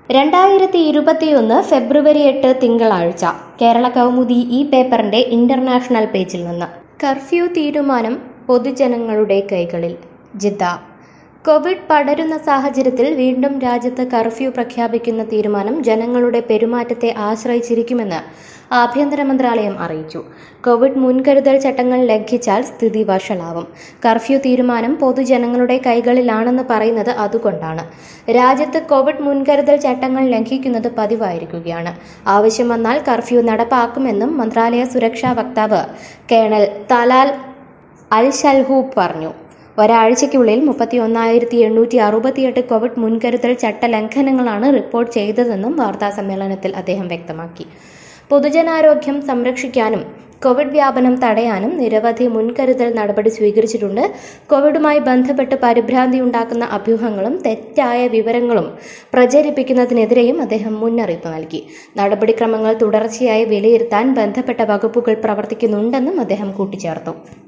രണ്ടായിരത്തി ഇരുപത്തിയൊന്ന് ഫെബ്രുവരി എട്ട് തിങ്കളാഴ്ച കേരള കൗമുദി ഈ പേപ്പറിന്റെ ഇന്റർനാഷണൽ പേജിൽ നിന്ന് കർഫ്യൂ തീരുമാനം പൊതുജനങ്ങളുടെ കൈകളിൽ ജിദ്ദ കോവിഡ് പടരുന്ന സാഹചര്യത്തിൽ വീണ്ടും രാജ്യത്ത് കർഫ്യൂ പ്രഖ്യാപിക്കുന്ന തീരുമാനം ജനങ്ങളുടെ പെരുമാറ്റത്തെ ആശ്രയിച്ചിരിക്കുമെന്ന് ആഭ്യന്തര മന്ത്രാലയം അറിയിച്ചു കോവിഡ് മുൻകരുതൽ ചട്ടങ്ങൾ ലംഘിച്ചാൽ സ്ഥിതി വഷളാവും കർഫ്യൂ തീരുമാനം പൊതുജനങ്ങളുടെ കൈകളിലാണെന്ന് പറയുന്നത് അതുകൊണ്ടാണ് രാജ്യത്ത് കോവിഡ് മുൻകരുതൽ ചട്ടങ്ങൾ ലംഘിക്കുന്നത് പതിവായിരിക്കുകയാണ് ആവശ്യം വന്നാൽ കർഫ്യൂ നടപ്പാക്കുമെന്നും മന്ത്രാലയ സുരക്ഷാ വക്താവ് കേണൽ തലാൽ അൽ ഷൽഹൂബ് പറഞ്ഞു ഒരാഴ്ചയ്ക്കുള്ളിൽ മുപ്പത്തി ഒന്നായിരത്തി എണ്ണൂറ്റി അറുപത്തിയെട്ട് കോവിഡ് മുൻകരുതൽ ചട്ടലംഘനങ്ങളാണ് റിപ്പോർട്ട് ചെയ്തതെന്നും വാർത്താസമ്മേളനത്തിൽ അദ്ദേഹം വ്യക്തമാക്കി പൊതുജനാരോഗ്യം സംരക്ഷിക്കാനും കോവിഡ് വ്യാപനം തടയാനും നിരവധി മുൻകരുതൽ നടപടി സ്വീകരിച്ചിട്ടുണ്ട് കോവിഡുമായി ബന്ധപ്പെട്ട് പരിഭ്രാന്തി ഉണ്ടാക്കുന്ന അഭ്യൂഹങ്ങളും തെറ്റായ വിവരങ്ങളും പ്രചരിപ്പിക്കുന്നതിനെതിരെയും അദ്ദേഹം മുന്നറിയിപ്പ് നൽകി നടപടിക്രമങ്ങൾ തുടർച്ചയായി വിലയിരുത്താൻ ബന്ധപ്പെട്ട വകുപ്പുകൾ പ്രവർത്തിക്കുന്നുണ്ടെന്നും അദ്ദേഹം കൂട്ടിച്ചേർത്തു